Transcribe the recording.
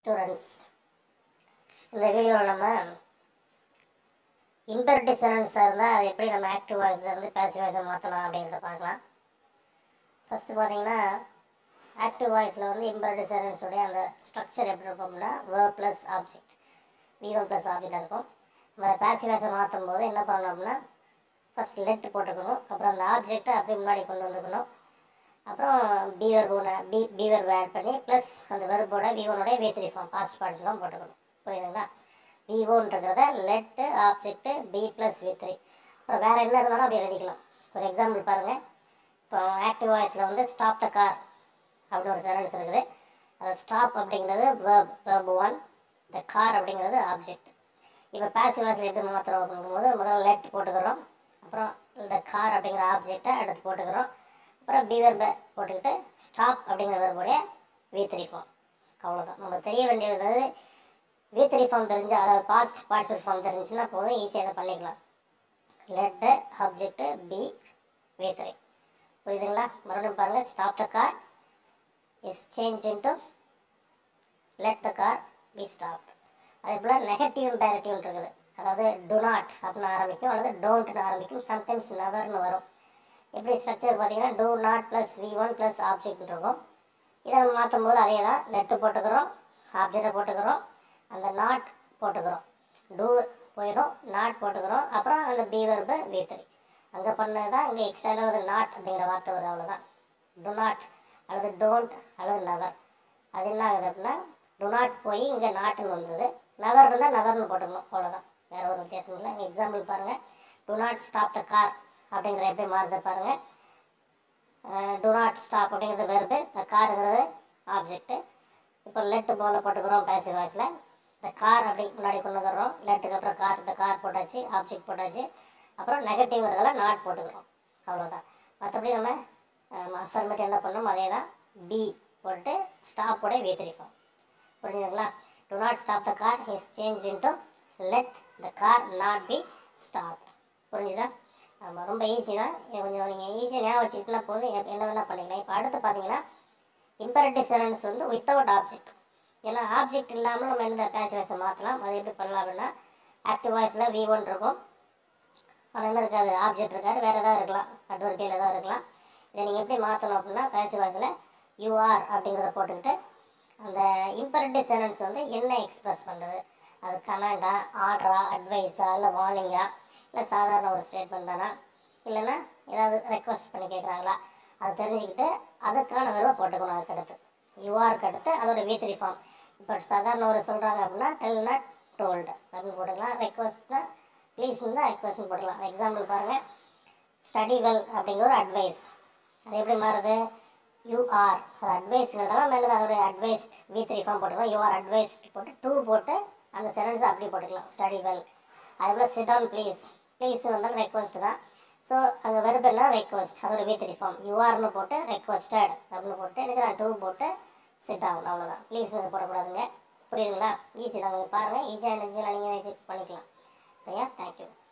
students இந்த வீடியோவில் நம்ம இம்பெரட்டிவ் சென்டென்ஸாக இருந்தால் அது எப்படி நம்ம ஆக்டிவ் வாய்ஸ் இருந்து பேசிவ் வாய்ஸை மாற்றலாம் அப்படிங்கிறத பார்க்கலாம் ஃபஸ்ட்டு பார்த்தீங்கன்னா ஆக்டிவ் வாய்ஸில் வந்து இம்பெரட்டிவ் சென்டென்ஸுடைய அந்த ஸ்ட்ரக்சர் எப்படி இருக்கும் அப்படின்னா verb plus object V one plus object இருக்கும் நம்ம பேசிவ் வாய்ஸை மாற்றும் போது என்ன பண்ணணும் அப்படின்னா ஃபஸ்ட் லெட் போட்டுக்கணும் அப்புறம் அந்த ஆப்ஜெக்டை அப்படியே முன்னாடி கொண்டு வந்துக்கணும் அப்புறம் பீவர் போன பி பீவர் ஆட் பண்ணி ப்ளஸ் அந்த வெர்போட வி ஒனுடைய வி த்ரீ ஃபார்ம் பாஸ்ட் பார்ட்ஸ்லாம் போட்டுக்கணும் புரியுதுங்களா வி ஒன்றத let object be plus V three அப்புறம் வேறு என்ன இருந்தாலும் அப்படி எழுதிக்கலாம் ஒரு எக்ஸாம்பிள் பாருங்கள் இப்போ ஆக்டிவ் வாய்ஸில் வந்து ஸ்டாப் த கார் அப்படின்னு ஒரு சென்டென்ஸ் இருக்குது அது ஸ்டாப் அப்படிங்கிறது verb verb one the car அப்படிங்கிறது ஆப்ஜெக்ட் இப்போ பேசிவ் வாய்ஸில் எப்படி மாத்திரம் அப்படிங்கும்போது முதல்ல லெட் போட்டுக்கிறோம் அப்புறம் இந்த கார் அப்படிங்கிற ஆப்ஜெக்டை அடுத்து போட்டுக்கிறோம் அப்புறம் பீவர் பே போட்டுக்கிட்டு ஸ்டாப் அப்படிங்கிற வெர்புடைய வி த்ரீ ஃபார்ம் அவ்வளோதான் நம்ம தெரிய வேண்டியது அதாவது வி த்ரீ ஃபார்ம் தெரிஞ்சு அதாவது பாஸ்ட் பார்ட்டிசிபல் ஃபார்ம் தெரிஞ்சுன்னா போதும் ஈஸியாக அதை பண்ணிக்கலாம் let object be V three புரியுதுங்களா மறுபடியும் பாருங்கள் stop the car is change into let the car be stop அதே போல் நெகட்டிவ் இம்பேரட்டிவ் இருக்குது அதாவது டு நாட் அப்படின்னு ஆரம்பிக்கும் அல்லது டோன்ட்னு ஆரம்பிக்கும் சம்டைம்ஸ் நெவர்னு வரும் எப்படி ஸ்ட்ரக்சர் பார்த்தீங்கன்னா do not plus V one plus object இருக்கும் இதை நம்ம மாற்றும் போது அதே தான் லெட்டு போட்டுக்கிறோம் ஆப்ஜெக்டை போட்டுக்கிறோம் அந்த நாட் போட்டுக்கிறோம் டூ போயிடும் நாட் போட்டுக்கிறோம் அப்புறம் அந்த பி வெர்பு வி த்ரீ அங்கே பண்ணது தான் இங்கே எக்ஸ்ட்ரா வந்து நாட் அப்படிங்கிற வார்த்தை வருது அவ்வளோதான் டு நாட் அல்லது டோன்ட் அல்லது நவர் அது என்ன ஆகுது அப்படின்னா டு நாட் போய் இங்கே நாட்டுன்னு வந்தது நவர் இருந்தால் நவர்னு போட்டுக்கணும் அவ்வளோதான் வேறு ஒரு வித்தியாசம் இல்லை இங்கே எக்ஸாம்பிள் பாருங்கள் do not stop the car அப்படிங்கிற எப்படி மாறுது பாருங்கள் டு நாட் ஸ்டாப் அப்படிங்கிறது வெறுப்பு த காருங்கிறது ஆப்ஜெக்ட்டு இப்போ லெட்டு போல போட்டுக்கிறோம் பேசிவ் வாய்ஸில் இந்த கார் அப்படி முன்னாடி கொண்டு வந்துடுறோம் லெட்டுக்கு அப்புறம் கார் இந்த கார் போட்டாச்சு ஆப்ஜெக்ட் போட்டாச்சு அப்புறம் நெகட்டிவ்ங்கிறதெல்லாம் நாட் போட்டுக்கிறோம் அவ்வளோதான் மற்றபடி நம்ம அஃபர்மேட்டிவ் என்ன பண்ணோம் அதே தான் பி போட்டு ஸ்டாப்போட வேத்திரிப்போம் புரிஞ்சுதுங்களா do not stop the car is change into let the car not be stop புரிஞ்சுதா ஆமாம் ரொம்ப ஈஸி தான் இது கொஞ்சம் நீங்கள் ஈஸியாக ஞாபகம் வச்சுக்கிட்டா போதும் எப்- என்ன வேணால் பண்ணிக்கலாம் இப்போ அடுத்து பார்த்தீங்கன்னா இம்பரட்டிவ் சென்டென்ஸ் வந்து வித்தவுட் ஆப்ஜெக்ட் ஏன்னா ஆப்ஜெக்ட் இல்லாமல் நம்ம என்ன பேசுவேசம் மாற்றலாம் அது எப்படி பண்ணலாம் அப்படின்னா ஆக்டிவ் வாய்ஸில் வி ஒன் இருக்கும் ஆனால் என்ன இருக்காது ஆப்ஜெக்ட் இருக்காது வேறு ஏதாவது இருக்கலாம் அட்வர்பியில் ஏதாவது இருக்கலாம் இதை நீங்கள் எப்படி மாற்றணும் அப்படின்னா பேசிவ் வாய்ஸில் யூஆர் அப்படிங்கிறத போட்டுக்கிட்டு அந்த இம்பரட்டிவ் சென்டென்ஸ் வந்து என்ன எக்ஸ்பிரஸ் பண்ணுறது அது கமாண்டா ஆர்டரா அட்வைஸா இல்லை வார்னிங்கா இல்லை சாதாரண ஒரு ஸ்டேட்மெண்ட் தானா இல்லைன்னா ஏதாவது ரெக்வஸ்ட் பண்ணி கேட்குறாங்களா அதை தெரிஞ்சுக்கிட்டு அதுக்கான விரும்ப போட்டுக்கணும் அதுக்கு அடுத்து யூஆருக்கு அடுத்து அதோட வி த்ரீ ஃபார்ம் இப்போ சாதாரண ஒரு சொல்கிறாங்க அப்படின்னா டெல் நாட் டோல்டு அப்படின்னு போட்டுக்கலாம் ரெக்வஸ்ட்னா ப்ளீஸ் தான் ரெக்வஸ்ட்னு போட்டுக்கலாம் எக்ஸாம்பிள் பாருங்கள் ஸ்டடி வெல் அப்படிங்கிற ஒரு அட்வைஸ் அது எப்படி மாறுது யூ ஆர் அது அட்வைஸ்ங்கிறதால மேலே அதோட அட்வைஸ்ட் வி த்ரீ ஃபார்ம் போட்டுக்கலாம் யூ ஆர் அட்வைஸ்ட் போட்டு டூ போட்டு அந்த சென்டென்ஸை அப்படி போட்டுக்கலாம் ஸ்டடி வெல் அதுபோல் சிட் ஆன் ப்ளீஸ் ப்ளீஸ் வந்தாலும் ரெக்வஸ்ட் தான் ஸோ அங்கே வெறுப்புனா ரெக்வஸ்ட் அதோட வி த்ரீ ஃபார்ம் யூஆர்னு போட்டு ரெக்வஸ்டட் அப்படின்னு போட்டு என்ன டூ போட்டு சிட் ஆகும் அவ்வளோதான் ப்ளீஸ் போடக்கூடாதுங்க புரியுதுங்களா ஈஸி தான் உங்களுக்கு பாருங்கள் ஈஸியாக என்ன நீங்கள் ஃபிக்ஸ் பண்ணிக்கலாம் சரியா தேங்க்யூ